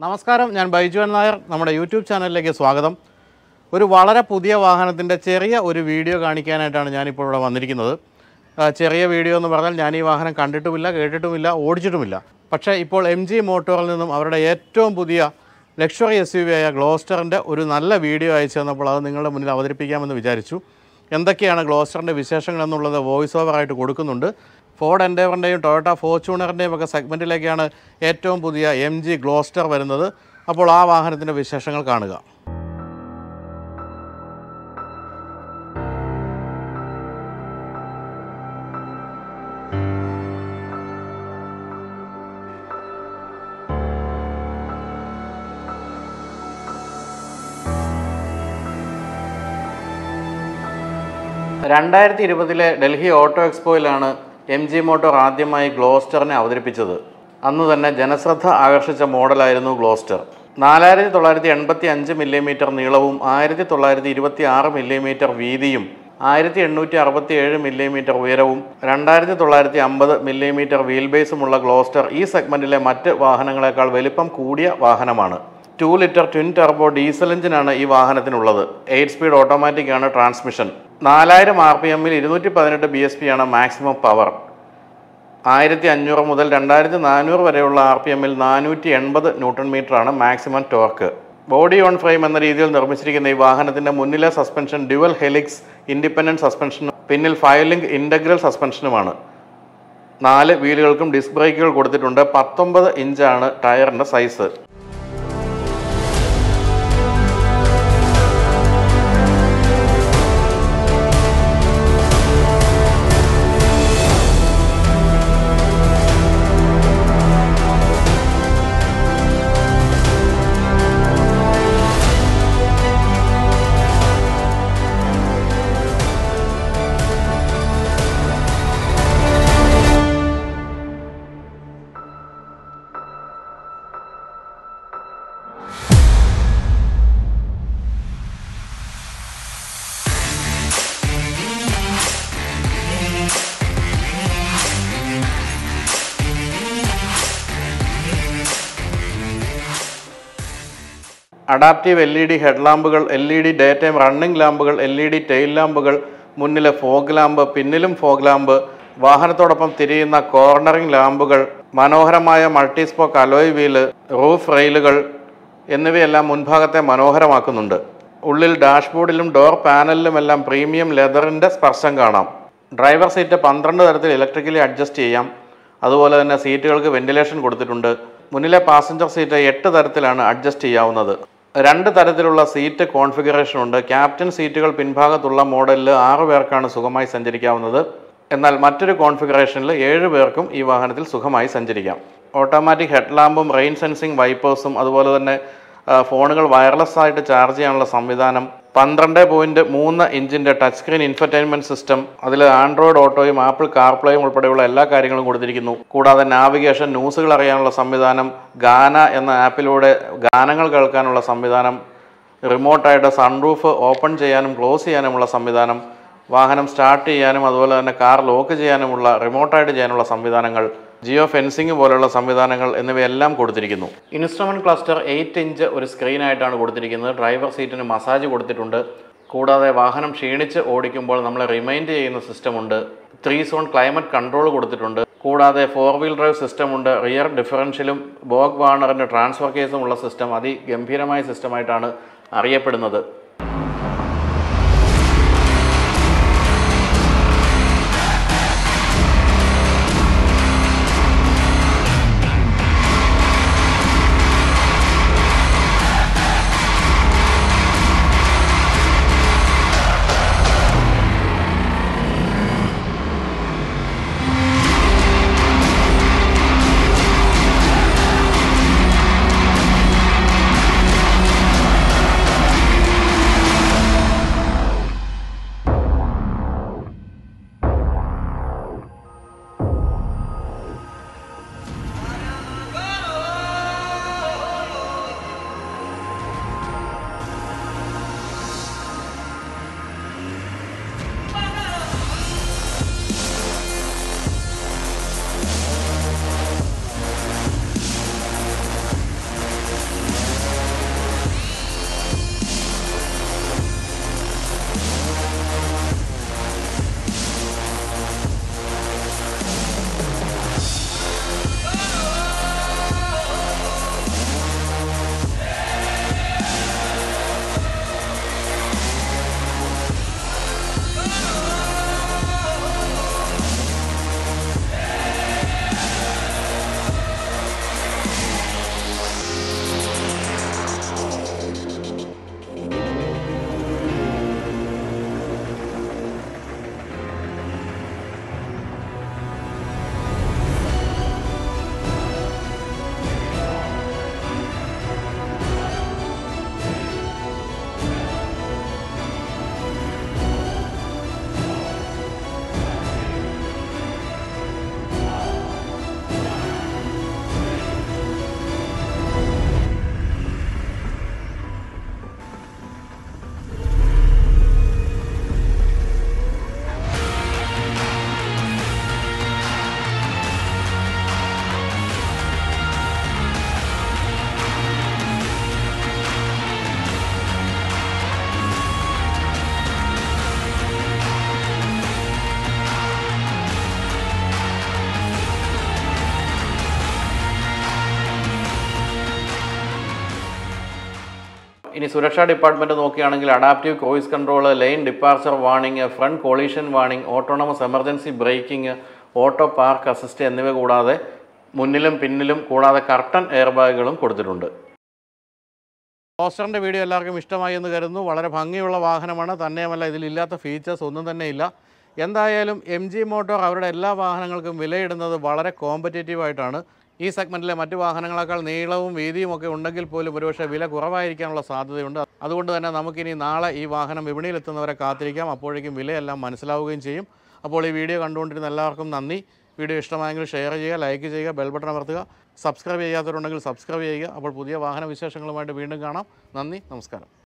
നമസ്കാരം ഞാൻ ബൈജുവൻ നായർ നമ്മുടെ യൂട്യൂബ് ചാനലിലേക്ക് സ്വാഗതം ഒരു വളരെ പുതിയ വാഹനത്തിൻ്റെ ചെറിയ ഒരു വീഡിയോ കാണിക്കാനായിട്ടാണ് ഞാനിപ്പോൾ ഇവിടെ വന്നിരിക്കുന്നത് ആ, ചെറിയ വീഡിയോ എന്ന് പറഞ്ഞാൽ ഞാൻ ഈ വാഹനം കണ്ടിട്ടുമില്ല കേട്ടിട്ടുമില്ല ഓടിച്ചിട്ടുമില്ല പക്ഷേ ഇപ്പോൾ എം ജി മോട്ടോറിൽ നിന്നും അവരുടെ ഏറ്റവും പുതിയ ലക്ഷറി എസ് യു വി ആയ ഗ്ലോസ്റ്ററിൻ്റെ ഒരു നല്ല വീഡിയോ അയച്ചു തന്നപ്പോൾ അത് നിങ്ങളുടെ മുന്നിൽ അവതരിപ്പിക്കാമെന്ന് വിചാരിച്ചു എന്തൊക്കെയാണ് ഗ്ലോസ്റ്ററിൻ്റെ വിശേഷങ്ങൾ എന്നുള്ളത് വോയിസ് ഓവറായിട്ട് കൊടുക്കുന്നുണ്ട് ഫോർഡ് എൻഡേവറിൻ്റെയും ടൊയോട്ട ഫോർച്യൂണറിൻ്റെയും ഒക്കെ സെഗ്മെൻറ്റിലേക്കാണ് ഏറ്റവും പുതിയ എം ജി ഗ്ലോസ്റ്റർ വരുന്നത് അപ്പോൾ ആ വാഹനത്തിൻ്റെ വിശേഷങ്ങൾ കാണുക രണ്ടായിരത്തി ഇരുപതിലെ ഡൽഹി ഓട്ടോ എക്സ്പോയിലാണ് എം ജി മോട്ടോർ ആദ്യമായി ഗ്ലോസ്റ്ററിനെ അവതരിപ്പിച്ചത് അന്ന് തന്നെ ജനശ്രദ്ധ ആകർഷിച്ച മോഡലായിരുന്നു ഗ്ലോസ്റ്റർ നാലായിരത്തി തൊള്ളായിരത്തി എൺപത്തി അഞ്ച് മില്ലിമീറ്റർ നീളവും ആയിരത്തി തൊള്ളായിരത്തി ഇരുപത്തി ആറ് മില്ലിമീറ്റർ വീതിയും ആയിരത്തി എണ്ണൂറ്റി അറുപത്തി ഏഴ് മില്ലിമീറ്റർ ഉയരവും രണ്ടായിരത്തി തൊള്ളായിരത്തി അമ്പത് മില്ലിമീറ്റർ വീൽ ബേസുമുള്ള ഗ്ലോസ്റ്റർ ഈ സെഗ്മെൻറ്റിലെ മറ്റ് വാഹനങ്ങളെക്കാൾ വലിപ്പം കൂടിയ വാഹനമാണ് two litre twin turbo diesel എഞ്ചിനാണ് ഈ വാഹനത്തിനുള്ളത് എയ്റ്റ് സ്പീഡ് ഓട്ടോമാറ്റിക് ആണ് ട്രാൻസ്മിഷൻ നാലായിരം ആർ പി എമ്മിൽ ഇരുന്നൂറ്റി പതിനെട്ട് ബി എസ് പി ആണ് മാക്സിമം പവർ ആയിരത്തി അഞ്ഞൂറ് മുതൽ രണ്ടായിരത്തി നാനൂറ് വരെയുള്ള ആർ പി എമ്മിൽ നാനൂറ്റി എൺപത് ന്യൂട്ടൺ മീറ്റർ ആണ് maximum torque body on frame എന്ന രീതിയിൽ നിർമ്മിച്ചിരിക്കുന്ന ഈ വാഹനത്തിന്റെ മുന്നിലെ സസ്പെൻഷൻ ഡ്യുവൽ ഹെലിക്സ് ഇൻഡിപെൻഡന്റ് സസ്പെൻഷനും പിന്നിൽ ഫയലിംഗ് ഇന്റഗ്രൽ സസ്പെൻഷനുമാണ് നാല് വീലുകൾക്കും ഡിസ്ക് ബ്രേക്കുകൾ കൊടുത്തിട്ടുണ്ട് പത്തൊമ്പത് ഇഞ്ചാണ് ടയറിന്റെ size adaptive L E D head ലാമ്പുകൾ L E D day time running ലാമ്പുകൾ എൽ ഇ ഡി ടെയിൽ ലാമ്പുകൾ മുന്നിലെ ഫോഗ് ലാമ്പ് പിന്നിലും ഫോഗ് ലാമ്പ് വാഹനത്തോടൊപ്പം തിരിയുന്ന കോർണറിംഗ് ലാമ്പുകൾ മനോഹരമായ multi spoke alloy wheel roof റെയിലുകൾ എന്നിവയെല്ലാം മുൻഭാഗത്തെ മനോഹരമാക്കുന്നുണ്ട് ഉള്ളിൽ ഡാഷ്ബോർഡിലും ഡോർ പാനലിലുമെല്ലാം പ്രീമിയം ലെതറിൻ്റെ സ്പർശം കാണാം ഡ്രൈവർ സീറ്റ് പന്ത്രണ്ട് തരത്തിൽ ഇലക്ട്രിക്കലി അഡ്ജസ്റ്റ് ചെയ്യാം അതുപോലെ തന്നെ സീറ്റുകൾക്ക് വെന്റിലേഷൻ കൊടുത്തിട്ടുണ്ട് മുന്നിലെ പാസഞ്ചർ സീറ്റ് എട്ട് തരത്തിലാണ് അഡ്ജസ്റ്റ് ചെയ്യാവുന്നത് രണ്ട് തരത്തിലുള്ള സീറ്റ് കോൺഫിഗറേഷൻ ഉണ്ട് ക്യാപ്റ്റൻ സീറ്റുകൾ പിൻഭാഗത്തുള്ള മോഡലിൽ ആറ് പേർക്കാണ് സുഖമായി സഞ്ചരിക്കാവുന്നത് എന്നാൽ മറ്റൊരു കോൺഫിഗറേഷനിൽ ഏഴ് പേർക്കും ഈ വാഹനത്തിൽ സുഖമായി സഞ്ചരിക്കാം ഓട്ടോമാറ്റിക് ഹെഡ് ലാമ്പും റെയിൻ സെൻസിങ് വൈപ്പേഴ്സും അതുപോലെ തന്നെ ആ, ഫോണുകൾ വയർലെസ് ആയിട്ട് ചാർജ് ചെയ്യാനുള്ള സംവിധാനം പന്ത്രണ്ട് പോയിന്റ് മൂന്ന് ഇഞ്ചിന്റെ ടച്ച് സ്ക്രീൻ ഇൻഫർടൈൻമെന്റ് സിസ്റ്റം അതിൽ ആൻഡ്രോയിഡ് ഓട്ടോയും ആപ്പിൾ കാർപ്ലേയും ഉൾപ്പെടെയുള്ള എല്ലാ കാര്യങ്ങളും കൊടുത്തിരിക്കുന്നു കൂടാതെ നാവിഗേഷൻ ന്യൂസുകൾ അറിയാനുള്ള സംവിധാനം ഗാന എന്ന ആപ്പിലൂടെ ഗാനങ്ങൾ കേൾക്കാനുള്ള സംവിധാനം റിമോട്ടായിട്ട് സൺറൂഫ് ഓപ്പൺ ചെയ്യാനും ക്ലോസ് ചെയ്യാനുമുള്ള സംവിധാനം വാഹനം സ്റ്റാർട്ട് ചെയ്യാനും അതുപോലെ തന്നെ കാർ ലോക്ക് ചെയ്യാനുമുള്ള റിമോട്ടായിട്ട് ചെയ്യാനുള്ള സംവിധാനങ്ങൾ ജിയോ ഫെൻസിങ് പോലുള്ള സംവിധാനങ്ങൾ എന്നിവയെല്ലാം കൊടുത്തിരിക്കുന്നു ഇൻസ്ട്രുമെന്റ് ക്ലസ്റ്റർ എയ്റ്റ് ഇഞ്ച് ഒരു സ്ക്രീനായിട്ടാണ് കൊടുത്തിരിക്കുന്നത് ഡ്രൈവർ സീറ്റിന് മസാജ് കൊടുത്തിട്ടുണ്ട് കൂടാതെ വാഹനം ക്ഷീണിച്ച് ഓടിക്കുമ്പോൾ നമ്മളെ റിമൈൻഡ് ചെയ്യുന്ന സിസ്റ്റം ഉണ്ട് ത്രീ സോൺ ക്ലൈമറ്റ് കൺട്രോൾ കൊടുത്തിട്ടുണ്ട് കൂടാതെ ഫോർ വീൽ ഡ്രൈവ് സിസ്റ്റം ഉണ്ട് റിയർ ഡിഫറൻഷ്യലും ബോഗ് വാണറിൻ്റെ ട്രാൻസ്ഫർ കേസും ഉള്ള സിസ്റ്റം അതിഗംഭീരമായ സിസ്റ്റമായിട്ടാണ് അറിയപ്പെടുന്നത് ഇനി സുരക്ഷാ ഡിപ്പാർട്ട്മെൻറ്റ് നോക്കുകയാണെങ്കിൽ adaptive cruise control lane departure warning front collision warning autonomous emergency braking auto park assist എന്നിവ കൂടാതെ മുന്നിലും പിന്നിലും കൂടാതെ കർട്ടൻ എയർ ബാഗുകളും കൊടുത്തിട്ടുണ്ട് പോസ്റ്ററിൻ്റെ വീഡിയോ എല്ലാവർക്കും ഇഷ്ടമായി എന്ന് കരുതുന്നു വളരെ ഭംഗിയുള്ള വാഹനമാണ് തന്നെയുമല്ല ഇതിലില്ലാത്ത ഫീച്ചേഴ്സ് ഒന്നും തന്നെ ഇല്ല എന്തായാലും എം ജി മോട്ടോർ അവരുടെ എല്ലാ വാഹനങ്ങൾക്കും വിലയിടുന്നത് വളരെ കോമ്പറ്റേറ്റീവ് ആയിട്ടാണ് ഈ സെഗ്മെൻറ്റിലെ മറ്റു വാഹനങ്ങളെക്കാൾ നീളവും വീതിയും ഒക്കെ ഉണ്ടെങ്കിൽ പോലും ഒരുപക്ഷെ വില കുറവായിരിക്കാനുള്ള സാധ്യതയുണ്ട് അതുകൊണ്ട് തന്നെ നമുക്കിനി നാളെ ഈ വാഹനം വിപണിയിലെത്തുന്നവരെ കാത്തിരിക്കാം അപ്പോഴേക്കും വിലയെല്ലാം മനസ്സിലാവുകയും ചെയ്യും അപ്പോൾ ഈ വീഡിയോ കണ്ടുകൊണ്ടിരുന്ന എല്ലാവർക്കും നന്ദി വീഡിയോ ഇഷ്ടമായെങ്കിൽ ഷെയർ ചെയ്യുക ലൈക്ക് ചെയ്യുക ബെൽ ബട്ടൺ അമർത്തുക സബ്സ്ക്രൈബ് ചെയ്യാത്തവരുണ്ടെങ്കിൽ സബ്സ്ക്രൈബ് ചെയ്യുക അപ്പോൾ പുതിയ വാഹന വിശേഷങ്ങളുമായിട്ട് വീണ്ടും കാണാം നന്ദി നമസ്കാരം